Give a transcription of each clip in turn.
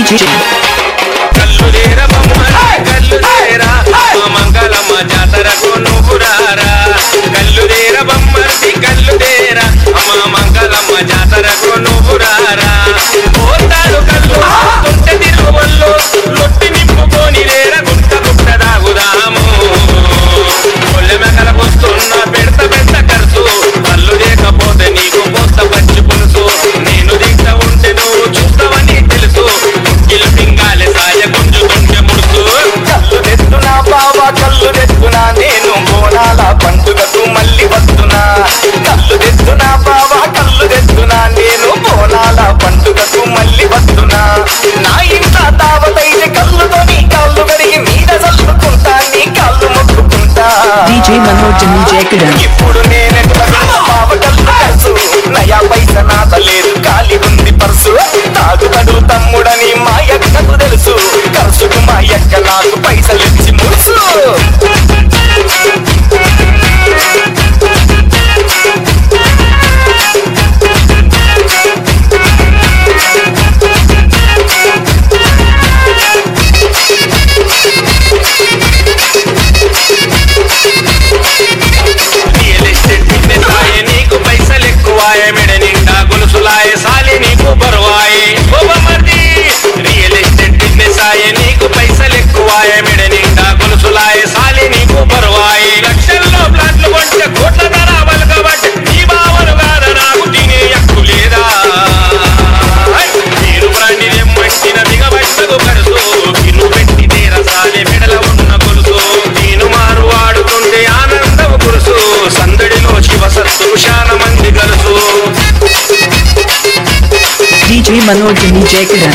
DJ. కల్లుదేర బొమ్మరి కల్లుదేరా మా మంగళమ్మ జాతరకు నువ్వురారా కల్లుదేర బొమ్మరి కల్లుదేరా మా మంగళమ్మ జాతరకు నువ్వురారా పోతాడు కల్లు తుంట తిరుగువల్లో లొట్టి నింపుకొని లేర గుంట గుట్ట దాగుదాము కొల్లె మెకలకు వస్తున్న పెడత పెద్ద ఖర్చు కల్లు లేకపోతే నీకు పోత పచ్చి పులుసు నేను దిగ్త ఉంటే నువ్వు చూస్తావని తెలుసు ఇల్లు పింగాలే సాయ గుంజుతుంటే ముడుసు కళ్ళు తెస్తున్నా బావా కళ్ళు తెస్తున్నా నేను బోనాల పండుగకు మళ్ళీ వస్తున్నా కళ్ళు తెస్తున్నా బావా కళ్ళు తెస్తున్నా నేను బోనాల పండుగకు మళ్ళీ వస్తున్నా నా ఇంట తావతైతే కళ్ళుతో నీ కాళ్ళు కడిగి మీద చల్లుకుంటా నీ కాళ్ళు మొక్కుకుంటా DJ Manoj and DJ Karan. ఇప్పుడు నేనెట్లా బావ కళ్ళు ఖర్చు నయా పైస నాత లేదు ఖాళీ ఉంది పర్సు తాగుతాడు తమ్ముడని మా యక్కకు తెలుసు ఖర్చుకు మా యక్క నాకు పైసలు ఇచ్చి ముడుసు రియల్ ఎస్టేట్ బిజినెస్ వాయే నీకు పైసలు ఎక్కువాయే మెడ నిండా గొలుసులాయే సాలి నీకు బరువాయే ఓబమర్ది రియల్ ఎస్టేట్ బిజినెస్ ఆయే నీకు పైసలు ఎక్కువాయే మెడ నిండా గొలుసులాయే సాలి నీకు బరువాయే లక్షల్లో ప్లాట్లు కొంటే కోట్ల ధర బలకబట్టి నీ బావను కాద నాకు తినే హక్కు లేదా మీరు బ్రాండి మంచిన దిగబట్టకు కరుసు ఇను పెట్టి తీర సాలే మెడల ఉన్న గొలుసు నేను మారు వాడుతుంటే ఆనందం కురుసు సందడిలో శివ సత్తులు శాన మంది కలుసు DJ Manoj and DJ Karan.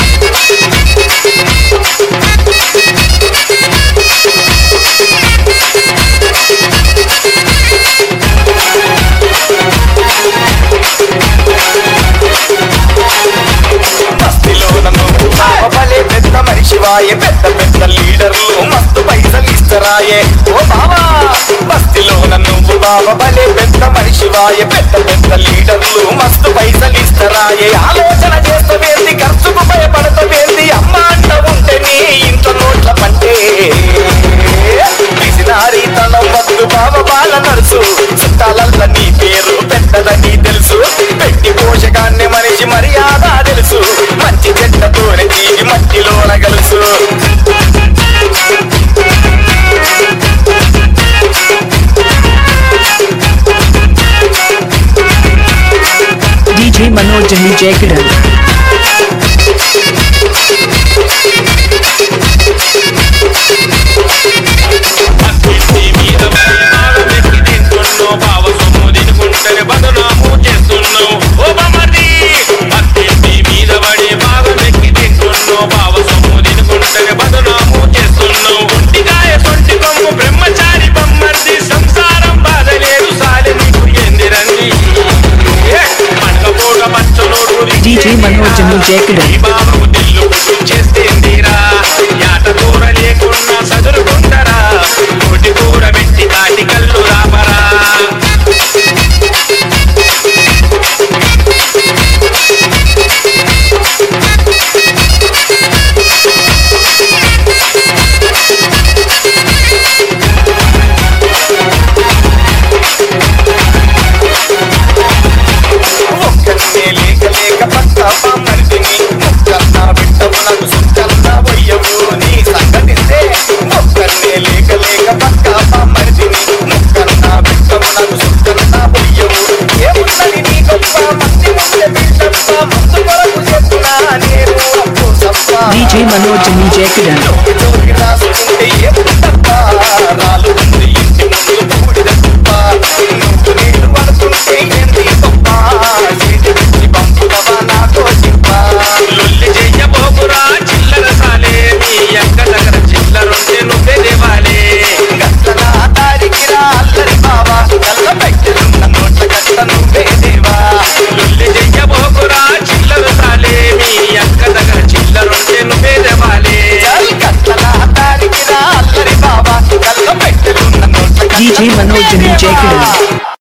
మస్తిలో నన్ను బావలే పెద్ద మనిషివాయే పెద్ద పెద్ద లీడర్లు మస్తు పైసలు ఇస్తరాయే ఓ బావా మస్తిలో నన్ను బావలే పెద్ద మనిషివాయే పెద్ద పెద్ద లీడర్లు మస్తు పైసలు ఇస్తరాయే ఆలోచన చేస్తూ వేంది ఖర్చుకు భయపడతా వేంది అమ్మ అంట ఉంటే నీ ఇంట్లో నోట్ల పంటే పిసినారి తనం వద్దు బావ బాల నడుసు చుట్టాలల్ల నీ పేరు పెద్దదని తెలుసు పెట్టి పోషకాన్ని మనిషి మర్యాద తెలుసు మంచి చెడ్డతోనే తీగి మట్టిలోన గలుసు DJ Manoj and DJ Karan. అత్తింటి మీద పడి నాలుగు మెక్కి తింటున్నావు బావ సొమ్ము తినుకుంటే బదునాము చేస్తున్నావు ఓ బమర్ది అత్తింటి మీద పడి బాగా మెక్కి తింటున్నావు బావ సొమ్ము తినుకుంటే బదునాము చేస్తున్నావు ఒంటిగాయ సొంటి కొమ్ము బ్రహ్మచారి బొమ్మర్ది సంసారం బాధ లేదు సాలి నీకు ఎందిరంది పండగ పచ్చనోడు DJ Manoj and DJ Karan. ఈ బాబు దిల్లు పుట్టు చేస్తేందిరా యాట కూర లేకున్నా సదురుకుంటారా కోటి కూర పెట్టి తాటి కళ్ళు రాపరా ఒక్కనే లేక లేక పక్క మరిదిని ముక్కన్న బిడ్డవు నాకు సుక్కన్న వయ్యవు నీ సంగతిస్తే ఒక్కనే లేక లేక పక్క మరిదిని ముక్కన్న బిడ్డవు నాకు సుక్కన్న వయ్యవు ఏమున్నది నీ గొప్ప మంది ముందే బిడ్డప్ప ముందు కొరకు చెప్పునా నేను అప్పు సప్ప DJ Manoj and DJ Karan. జోగి జోగి రాసుకుంటే ఏముందప్ప రాలు ఉంది ఇంటి ముందు బూడిద కుప్ప నువ్వు నీళ్ళు పడుతుంటే ఏంది గొప్ప చేతి నుంచి పంపుదవా నాతో చెప్ప లొల్లి చెయ్యబోకురా చిల్లర సాలే మీ అక్క దగ్గర చిల్లరుంటే నువ్వే దేవాలే గట్లన దారికి రా అల్లరి బావా కళ్ళ పెట్టెలున్న నోట్ల గట్ల నువ్వే దేవా లొల్లి చెయ్యబోకురా చిల్లర సాలే మీ అక్క దగ్గర చిల్లరుంటే నువ్వే దేవాలే చల్ గట్లన దారికి రా అల్లరి బావా కళ్ళ పెట్టెలున్న నోట్ల గట్ల DJ Manoj and DJ Karan.